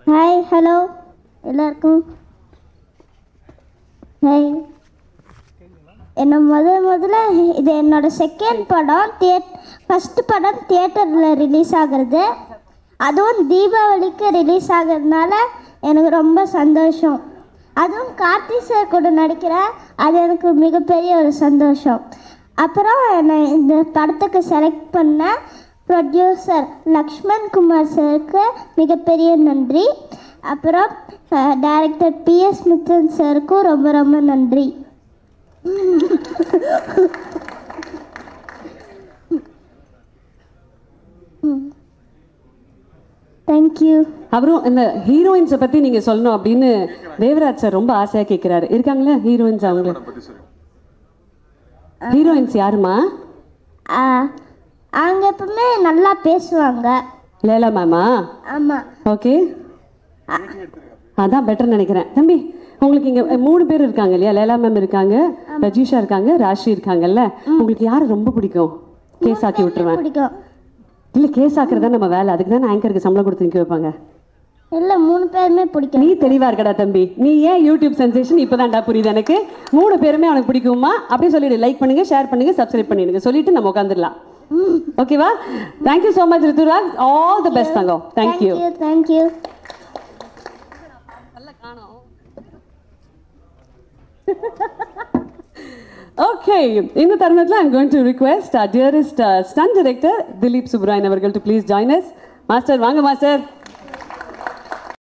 hi hello எல்லாருக்கும் hi என்ன முத முதல்ல இது என்னோட செகண்ட் படம் தியேட் ஃபஸ்ட்டு படம் தியேட்டரில் ரிலீஸ் ஆகுறது அதுவும் தீபாவளிக்கு ரிலீஸ் ஆகுறதுனால எனக்கு ரொம்ப சந்தோஷம் அதுவும் கார்த்தி சார் கூட நடிக்கிறேன் அது எனக்கு மிகப்பெரிய ஒரு சந்தோஷம் அப்புறம் என்னை இந்த படத்துக்கு செலக்ட் பண்ண ப்ரொடியூசர் லக்ஷ்மண் குமார் சாருக்கு மிகப்பெரிய நன்றி அப்புறம் டைரக்டர் பிஎஸ் மித்ரன் சாருக்கும் ரொம்ப ரொம்ப நன்றி தேங்க்யூ அப்புறம் இந்த ஹீரோயின்ஸை பத்தி நீங்க சொல்லணும் அப்படின்னு தேவராஜ் சார் ரொம்ப ஆசையா கேட்கிறாரு இருக்காங்களா ஹீரோயின்ஸ் அவங்க ஹீரோயின்ஸ் யாருமா அவங்க எப்பவுமே நல்லா பேசுவாங்க லேலா மேமா ஆமாம் ஓகே அதான் பெட்டர் நினைக்கிறேன் தம்பி உங்களுக்கு இங்க மூணு பேர் இருக்காங்க இல்லையா லேலா மேம் இருக்காங்க ரஜிஷா இருக்காங்க ராஷி இருக்காங்கல்ல உங்களுக்கு யாரை ரொம்ப பிடிக்கும் கேஸ் ஆக்கி விட்டுருவேன் பிடிக்கும் இல்ல கேஸ் ஆக்குறது தான் நம்ம வேலை அதுக்கு தான் ஆங்கருக்கு சம்பளம் கொடுத்து நிக்க வைப்பாங்க இல்லை மூணு பேருமே பிடிக்கும் நீ தெளிவா இருக்கடா தம்பி நீ ஏன் யூடியூப் சென்சேஷன் இப்போதான்டா புரியுது எனக்கு மூணு பேருமே அவனுக்கு பிடிக்குமா அப்படியே சொல்லிடு லைக் பண்ணுங்க ஷேர் பண்ணுங்க சப்ஸ்கிரைப் பண்ணிடுங்க சொல்லிட்டு நம்ம உட்காந்துடலாம் ஓகேவா thank you so much Rithuraj all the best தங்கம் தேங்க்யூ தேங்க்யூ ஓகே இந்த தருணத்தில் I'm going to request dearest stunt director Dilip Subbarayan அவர்கள் to please join us master வாங்க மாஸ்டர்